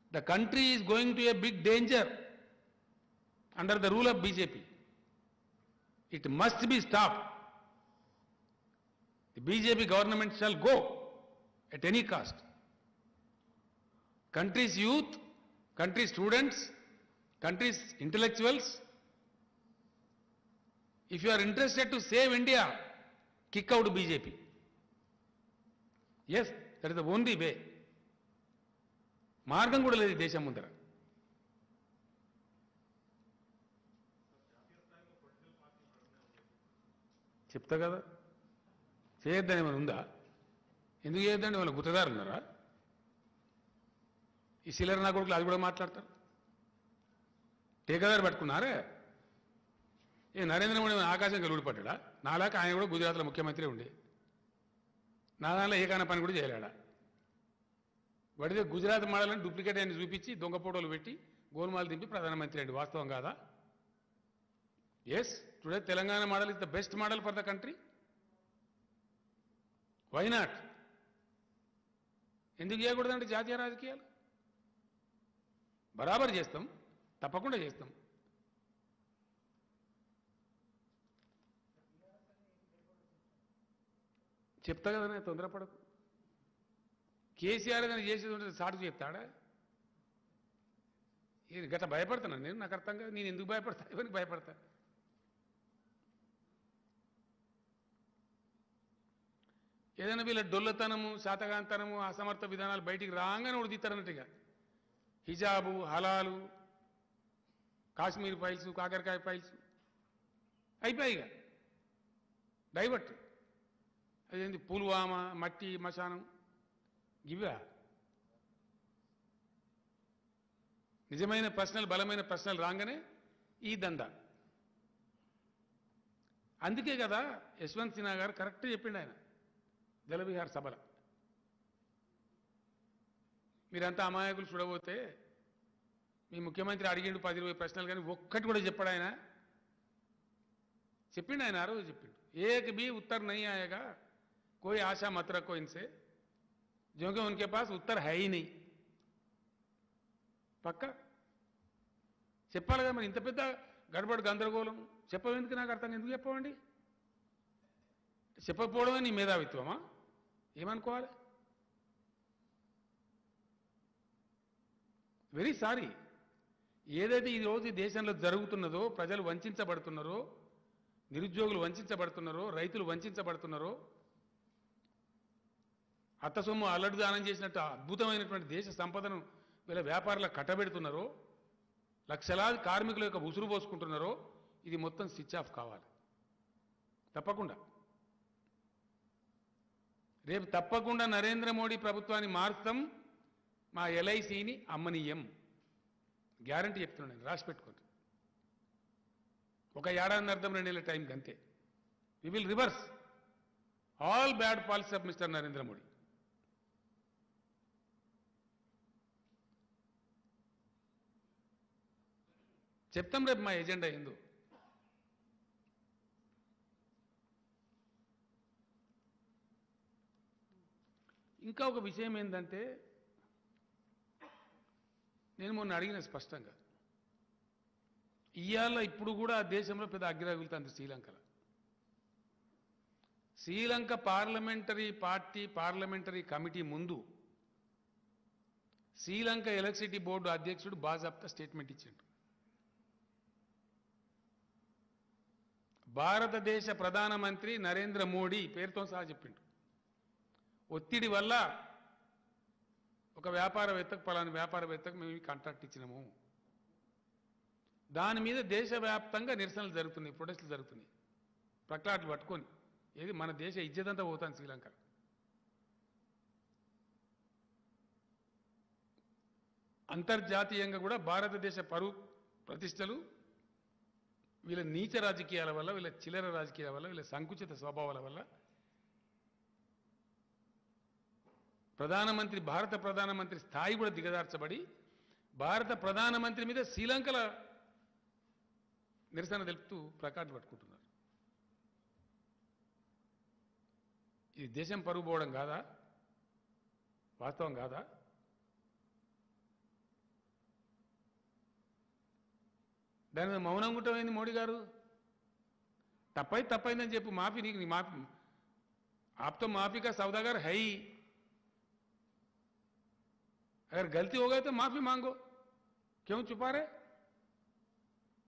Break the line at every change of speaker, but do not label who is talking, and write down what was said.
The country is going to a big danger under the rule of BJP. It must be stopped. The BJP government shall go at any cost. Country's youth, country's students, country's intellectuals, if you are interested to save India, kick out BJP. Yes, that is the only way. మార్గం కూడా లేదు ఈ దేశం ముందర చెప్తా కదా చేయొద్దని ఏమైనా ఉందా ఎందుకు చేయొద్దండి వాళ్ళ గుత్తదారు ఉన్నారా ఈ సిల్లర్ నా కొడుకులు అది కూడా మాట్లాడతారు టీకాదారు పట్టుకున్నారే ఏ నరేంద్ర మోడీ ఏమైనా ఆకాశం కలుగుపడ్డా నాలాక ఆయన కూడా గుజరాత్లో ముఖ్యమంత్రి ఉండే నా దానిలో ఏకాన పని కూడా చేయలేడా వాడితే గుజరాత్ మోడల్ని డూప్లికేట్ అని చూపించి దొంగ ఫోటోలు పెట్టి గోల్మాలు దింపి ప్రధానమంత్రి అండి వాస్తవం కాదా yes today Telangana model is the best model for the country why not ఎందుకు చేయకూడదంటే జాతీయ రాజకీయాలు బరాబర్ చేస్తాం తప్పకుండా చేస్తాం చెప్తా కదా నేను తొందరపడకు కేసీఆర్ ఏదైనా చేసేది ఉంటే సాటు చెప్తాడా ఇది గట్ట భయపడుతున్నాను నేను నాకు అర్థం కాదు నేను ఎందుకు భయపడతా ఎవరికి భయపడతా ఏదైనా వీళ్ళ డొల్లతనము శాతగాంతనము అసమర్థ విధానాలు బయటికి రాగానే ఉడిదిస్తారన్నట్టుగా హిజాబు హలాలు కాశ్మీర్ ఫైల్స్ కాకరకాయ ఫైల్స్ అయిపోయాయి ఇక డైవర్ట్ అదేంటి పుల్వామా మట్టి మశానం ఇవా నిజమైన ప్రశ్నలు బలమైన ప్రశ్నలు రాగానే ఈ దందా అందుకే కదా యశ్వంత్ సిన్హా గారు కరెక్ట్ చెప్పిండు ఆయన జలవిహార్ సభల మీరంతా అమాయకులు చూడబోతే మీ ముఖ్యమంత్రి అడిగిండు పది ఇరవై ప్రశ్నలు కానీ ఒక్కటి కూడా చెప్పాడు ఆయన చెప్పిండు ఆయన ఆ రోజు చెప్పిండు ఏక్ भी उत्तर नहीं आएगा कोई आशा मत रखो इनसे क्योंकि उनके पास उत्तर है ही नहीं పక్క చెప్పాలి కదా మరి ఇంత పెద్ద గడబడి గందరగోళం చెప్పవేందుకు నాకు అర్థం ఎందుకు చెప్పవండి చెప్పకపోవడమే నీ మేధావిత్వమా ఏమనుకోవాలి వెరీ సారీ ఏదైతే ఈ రోజు ఈ దేశంలో జరుగుతున్నదో ప్రజలు వంచబడుతున్నారో నిరుద్యోగులు వంచబడుతున్నారో రైతులు వంచబడుతున్నారో అత్త సొమ్ము అల్లడి దానం చేసినట్టు అద్భుతమైనటువంటి దేశ సంపదను వీళ్ళ వ్యాపారులకు కట్టబెడుతున్నారో లక్షలాది కార్మికుల యొక్క ఉసురు పోసుకుంటున్నారో ఇది మొత్తం స్విచ్ ఆఫ్ కావాలి తప్పకుండా రేపు తప్పకుండా నరేంద్ర మోడీ ప్రభుత్వాన్ని మారుస్తాం మా ఎల్ఐసిని అమ్మనీయం గ్యారంటీ చెప్తున్నాను నేను రాసి పెట్టుకోండి ఒక ఏడాది అర్థం రెండు నెలల టైంకి అంతే we will reverse all bad policy of mister Narendra Modi చెప్తాం రేపు మా ఎజెండా ఏందో ఇంకా ఒక విషయం ఏంటంటే నేను మొన్న అడిగిన స్పష్టంగా ఇవాళ ఇప్పుడు కూడా ఆ దేశంలో పెద్ద అగ్రగులుతుంది శ్రీలంకలో Sri Lanka parliamentary party parliamentary committee ముందు శ్రీలంక ఎలక్ట్రిసిటీ బోర్డు అధ్యక్షుడు బాజాప్తా స్టేట్మెంట్ ఇచ్చిండు భారతదేశ ప్రధానమంత్రి నరేంద్ర మోడీ పేరుతో సహా చెప్పిండు ఒత్తిడి వల్ల ఒక వ్యాపారవేత్తకు పలానా వ్యాపారవేత్తకు మేము ఈ కాంట్రాక్ట్ ఇచ్చినాము దాని మీద దేశవ్యాప్తంగా నిరసనలు జరుగుతున్నాయి ప్రొటెస్టులు జరుగుతున్నాయి ప్రక్లాట్లు పట్టుకొని ఏది మన దేశ ఇజ్జతంతా పోతాను శ్రీలంక అంతర్జాతీయంగా కూడా భారతదేశ పరువు ప్రతిష్టలు వీళ్ళ నీచ రాజకీయాల వల్ల వీళ్ళ చిల్లర రాజకీయాల వల్ల వీళ్ళ సంకుచిత స్వభావాల వల్ల ప్రధానమంత్రి భారత ప్రధానమంత్రి స్థాయి కూడా దిగదార్చబడి భారత ప్రధానమంత్రి మీద శ్రీలంకల నిరసన తెలుపుతూ ప్లకార్డు పట్టుకుంటున్నారు ఇది దేశం పరుగు పోవడం కాదా వాస్తవం కాదా దాని మీద మౌనం గుట్టమైంది మోడీ గారు తప్పై తప్పైందని చెప్పు మాఫీ నీకు నీ మాఫీ आप तो माफी का सौदागर है ही अगर गलती हो गई तो माफी मांगो क्यों छुपा रहे